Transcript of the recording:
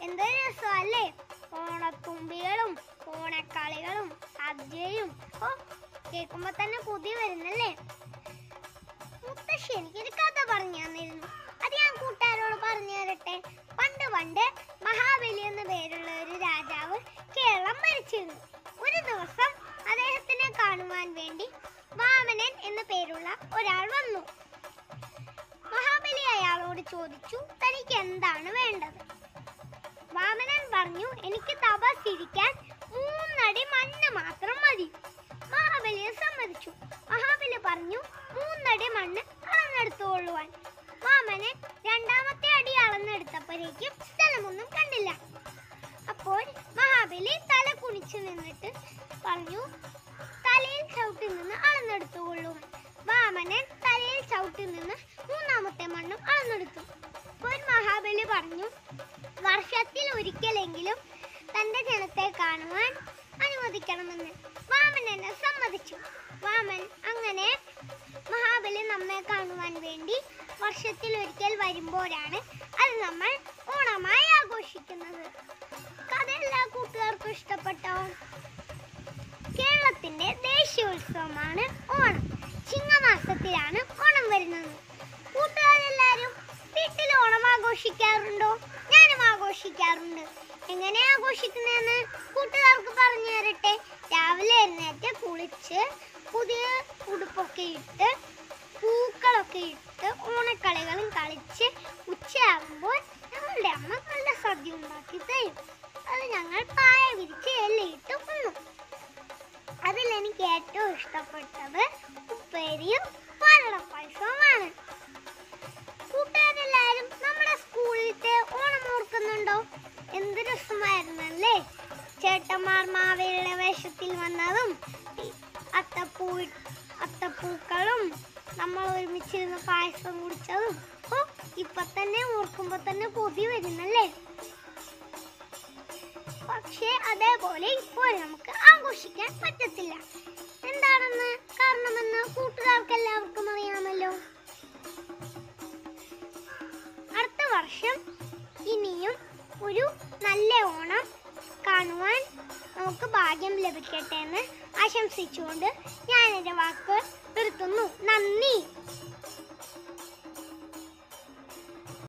എന്തൊരു രസമല്ലേ ഓണത്തുമ്പികളും ഓണക്കളികളും സദ്യയും ഓ കേൾക്കുമ്പോ തന്നെ കൊതി വരുന്നല്ലേ മുത്തശ്ശി എനിക്കൊരു കഥ പറഞ്ഞു തന്നിരുന്നു അത് ഞാൻ കൂട്ടുകാരോട് പറഞ്ഞു തരട്ടെ പണ്ട് പണ്ട് മഹാബലി എന്ന പേരുള്ള ഒരു രാജാവ് കേരളം ഭരിച്ചിരുന്നു ഒരു ദിവസം അദ്ദേഹത്തിനെ കാണുവാൻ വേണ്ടി വാമനൻ എന്ന പേരുള്ള ഒരാൾ വന്നു മഹാബലി അയാളോട് ചോദിച്ചു തനിക്ക് എന്താണ് വേണ്ടത് വാമനൻ പറഞ്ഞു എനിക്ക് തപസ്സിരിക്കാൻ മൂന്നടി മണ്ണ് മാത്രം മതി മഹാബലിയെ സമ്മതിച്ചു മഹാബലി പറഞ്ഞു മൂന്നടി മണ്ണ് അളന്നെടുത്തുകൊള്ളുവാൻ വാമനൻ രണ്ടാമത്തെ അടി അളന്നെടുത്തപ്പോഴേക്കും സ്ഥലമൊന്നും കണ്ടില്ല അപ്പോൾ മഹാബലി തല കുനിച്ചു നിന്നിട്ട് പറഞ്ഞു തലയിൽ ചവിട്ടി നിന്ന് അളന്നെടുത്തുകൊള്ളും വാമനൻ തലയിൽ ചവിട്ടി നിന്ന് മൂന്നാമത്തെ മണ്ണും അളന്നെടുത്തു അപ്പോൾ മഹാബലി പറഞ്ഞു വർഷത്തിൽ ഒരിക്കലെങ്കിലും തന്റെ ജനത്തെ കാണുവാൻ അനുവദിക്കണമെന്ന് വാമനനെ സമ്മതിച്ചു വാമൻ അങ്ങനെ മഹാബലി നമ്മെ കാണുവാൻ വേണ്ടി വർഷത്തിൽ ഒരിക്കൽ വരുമ്പോഴാണ് അത് നമ്മൾ ഓണമായി ആഘോഷിക്കുന്നത് കഥ എല്ലാ കൂട്ടുകാർക്കും ഇഷ്ടപ്പെട്ടോ കേരളത്തിന്റെ ദേശീയോത്സവമാണ് ഓണം ചിങ്ങമാസത്തിലാണ് ഓണം വരുന്നത് കൂട്ടുകാരെല്ലാരും വീട്ടിൽ ഓണം ആഘോഷിക്കാറുണ്ടോ ഞാനും ആഘോഷിക്കാറുണ്ട് എങ്ങനെ ആഘോഷിക്കുന്നതെന്ന് കൂട്ടുകാർക്ക് പറഞ്ഞു തരട്ടെ രാവിലെ എഴുന്നേറ്റ് കുളിച്ച് പുതിയ ഉടുപ്പൊക്കെ ഇട്ട് പൂക്കളൊക്കെ ഇട്ട് ഓണക്കളികളും കളിച്ച് ഉച്ചയാകുമ്പോൾ ഞങ്ങളുടെ അമ്മ നല്ല സദ്യ ഉണ്ടാക്കി തരും അത് ഞങ്ങൾ പായ വിരിച്ച് എല്ലയിട്ട് ഉണ്ണും അതിൽ എനിക്ക് ഏറ്റവും ഇഷ്ടപ്പെട്ടത് ഉപ്പേരിയും പാലടപ്പായസവുമാണ് കൂട്ടുകാരെല്ലാരും നമ്മുടെ സ്കൂളിലത്തെ ഓണം ഓർക്കുന്നുണ്ടോ എന്ത് രസമായിരുന്നല്ലേ ചേട്ടന്മാർ മാവേലിയുടെ വേഷത്തിൽ വന്നതും ഈ അത്തപ്പൂ അത്തപ്പൂക്കളും നമ്മൾ ഒരുമിച്ചിരുന്ന് പായസം കുടിച്ചതും ഓ ഇപ്പൊ തന്നെ ഓർക്കുമ്പോ തന്നെ കൊതി വരുന്നല്ലേ പക്ഷേ അതേപോലെ ഇപ്പോൾ നമുക്ക് ആഘോഷിക്കാൻ പറ്റത്തില്ല എന്താണെന്ന് കാരണമെന്ന് കൂട്ടുകാർക്ക് എല്ലാവർക്കും അറിയാമല്ലോ അടുത്ത വർഷം ഇനിയും ഒരു നല്ല ഓണം കാണുവാൻ നമുക്ക് ഭാഗ്യം ലഭിക്കട്ടെ എന്ന് ആശംസിച്ചുകൊണ്ട് ഞാൻ എൻ്റെ വാക്കുകൾ നിർത്തുന്നു നന്ദി